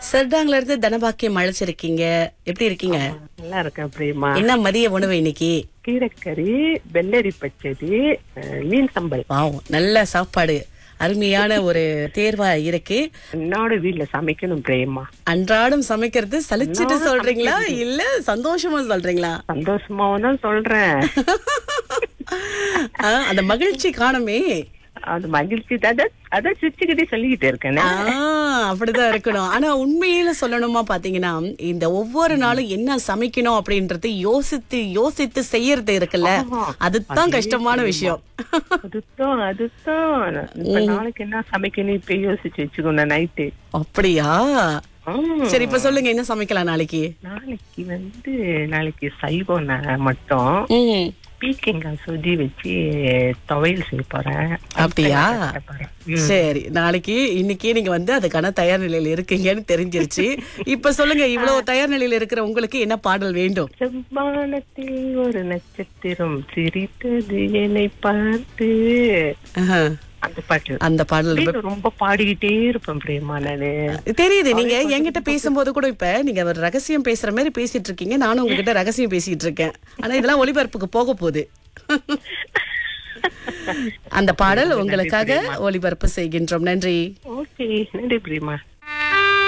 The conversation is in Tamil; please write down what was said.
சர்டாங்ல இருந்து தனபாக்கியம் அழைச்சிருக்கீங்க எப்படி இருக்கீங்க நல்லா இருக்கேன் பிரேமா என்ன மதிய உணவு இன்னைக்கு கீரைக்கறி வெள்ளரி பச்சடி அஹ், மீன் சம்பல் வாவ் நல்ல சாப்பாடு அருமையான ஒரு தேர்வா இருக்கு என்னோட வீட்ல சமைக்கணும் பிரேமா அன்றாடம் சமைக்கிறது சலிச்சிட்டு சொல்றீங்களா இல்ல சந்தோஷமா சொல்றீங்களா சந்தோஷமாவும் தான் சொல்றேன் ஆ, அந்த மகிழ்ச்சி காணுமே அது மகிழ்ச்சி தான் அதான் அதான் சிரிச்சுக்கிட்டே சொல்லிக்கிட்டு இருக்கேன் ஆ, அப்படிதான் இருக்கணும் ஆனா உண்மையில சொல்லணுமா பாத்தீங்கன்னா இந்த ஒவ்வொரு நாளும் என்ன சமைக்கணும் அப்படின்றது யோசித்து யோசித்து செய்யறது இருக்குல்ல ஆமா. அதுதான் கஷ்டமான விஷயம் அதுதான் அதுதான் இப்ப நாளைக்கு என்ன சமைக்கணும் இப்ப யோசிச்சு வச்சுக்கோங்க நைட்டு அப்படியா சரி இப்ப சொல்லுங்க என்ன சமைக்கலாம் நாளைக்கு நாளைக்கு வந்து நாளைக்கு சைவம் நான் மட்டும் ம் பீக்கங்காய் சொதி வச்சு துவையல் செய்ய போறேன் அப்படியா கட்ட போறேன். ம். சரி நாளைக்கு இன்னைக்கே நீங்க வந்து அதுக்கான தயார் நிலையில இருக்கீங்கன்னு தெரிஞ்சிருச்சு இப்ப சொல்லுங்க இவ்வளவு தயார் நிலையில இருக்கிற உங்களுக்கு என்ன பாடல் வேண்டும் செவ்வானத்தில் ஒரு நட்சத்திரம் சிரித்தது என்னை பார்த்து ஆஹா, அந்த பாட்டு அந்த பாடல் வீட்ல ரொம்ப பாடிக்கிட்டே இருப்பேன் பிரேமா நானு தெரியுது நீங்க என்கிட்ட பேசும்போது கூட இப்ப நீங்க ஒரு ரகசியம் பேசுற மாதிரி பேசிட்டு இருக்கீங்க நானும் உங்ககிட்ட ரகசியம் பேசிட்டு இருக்கேன் ஆனா இதெல்லாம் ஒளிபரப்புக்கு போக போகுது அந்த பாடல் உங்களுக்காக ஒளிபரப்பு செய்கின்றோம் நன்றி ஓகே நன்றி பிரேமா